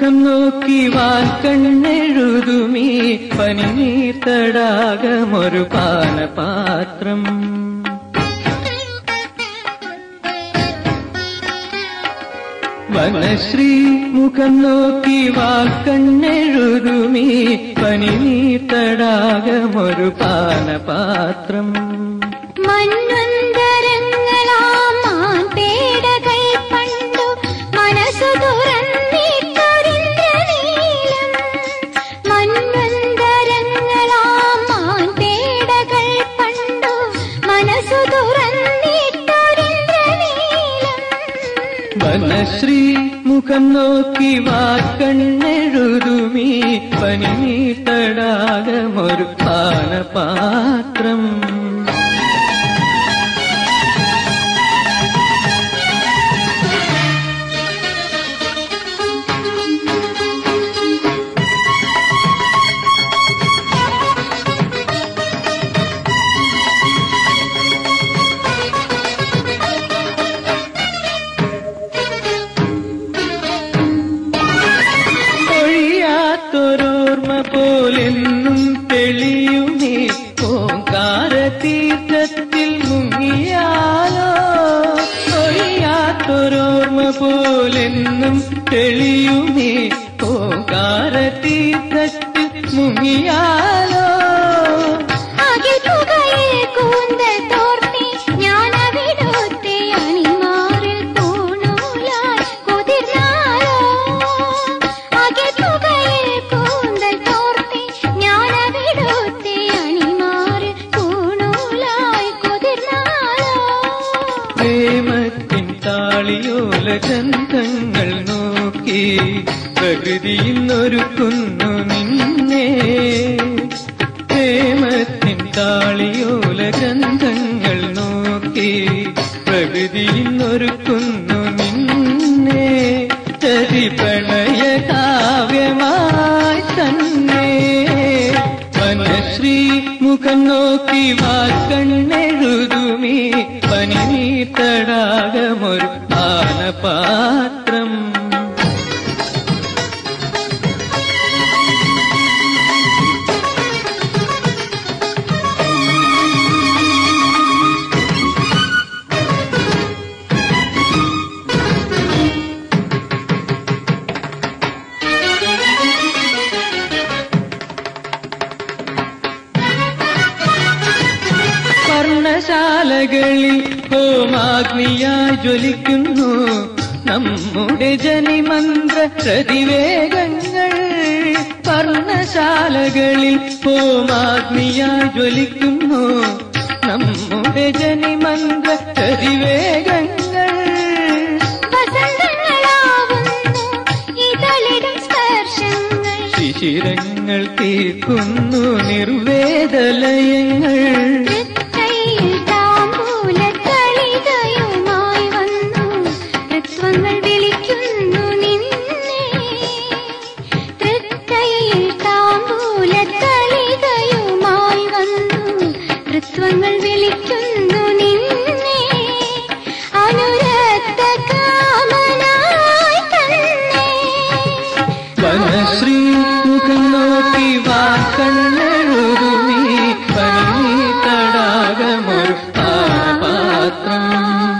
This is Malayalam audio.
മുഖം നോക്കി വാൽക്കണ്ണെഴുതുമീ പനിനീർ തടാകമൊരു പാനപാത്രം വനശ്രീ മുഖം നോക്കി വാൽക്കണ്ണെഴുതുമീ പനിനീർ തടാകമൊരു പാനപാത്രം മൺവന്തരങ്ങളാം മാൻപേടകൾ പണ്ടു മനസ്സു തുറന്നിട്ടൊരിന്ദ്രനീലം മൺവന്തരങ്ങളാം മാൻപേടകൾ പണ്ടു മനസ്സു തുറന്നിട്ടൊരിന്ദ്രനീലം വനശ്രീ മുഖം നോക്കി വാക്കണ്ണെഴുതുമീ പനിനീർ തടാകമൊരു പാനപാത്രം ഒഴിയാത്തൊരോർമ്മ പോലെന്നും തെളിയുമേ ഓങ്കാര തീർത്ഥത്തിൽ മുങ്ങിയാലോ ഒഴിയാത്തൊരോർമ്മ പോലെന്നും തെളിയുമേ ഓങ്കാര തീർത്ഥത്തിൽ മുങ്ങിയാലോ ആകെ പുകയിൽ കൂന്തൽ തോർത്തി ഞാനവിടുത്തെ അണിമാറിൽ പൂണൂലായി കുതിർന്നാലോ ആകെ പുകയിൽ കൂന്തൽ തോർത്തി ഞാനവിടുത്തെ അണിമാറിൽ പൂണൂലായി കുതിർന്നാലോ പ്രേമത്തിൻ താളിയോല ചന്തങ്ങൾ നോക്കി പ്രകൃതി ഇന്നൊരുക്കുന്നു നിന്നെ പ്രേമത്തിൻ താളിയോല ഗന്ധങ്ങൾ നോക്കി പ്രകൃതി ഇന്നൊരുക്കുന്നു നിന്നെ ചതി പ്രണയ കാവ്യമായി തന്നെ മനശ്രീ മുഖം നോക്കി വാക്കണ്ണെഴുതുമീ പനിനീർ തടാകമൊരു പാനപാത്രം വർണ്ണശാലകളിൽ ഹോമാഗ്നിയായി ജ്വലിക്കുന്നു നമ്മുടെ ജനിമന്ത്ര പ്രതിവേഗങ്ങൾ വർണ്ണശാലകളിൽ ഹോമാഗ്നിയായി ജ്വലിക്കുന്നു നമ്മുടെ ജനിമന്ത്ര പ്രതിവേഗങ്ങൾ വസന്തങ്ങളാവുന്നു ഇതളിടും സ്പർശങ്ങൾ ശിശിരങ്ങൾ തീർക്കുന്നു നിർവേദലയങ്ങൾ തൃക്കൈയിൽ താമ്പൂലത്തളികയുമായി വന്നു തത്വങ്ങൾ വിളിക്കുന്നു നിന്നെ തൃക്കൈയിൽ താമ്പൂലത്തളികയുമായി വന്നു തൃത്വങ്ങൾ വിളിക്കുന്നു നിന്നെ അനുരക്ത കാമനായി തന്നെ വനശ്രീ മുഖം നോക്കി വാക്കണ്ണെഴുതുമീ പനി തടാകമൊരു പാനപാത്രം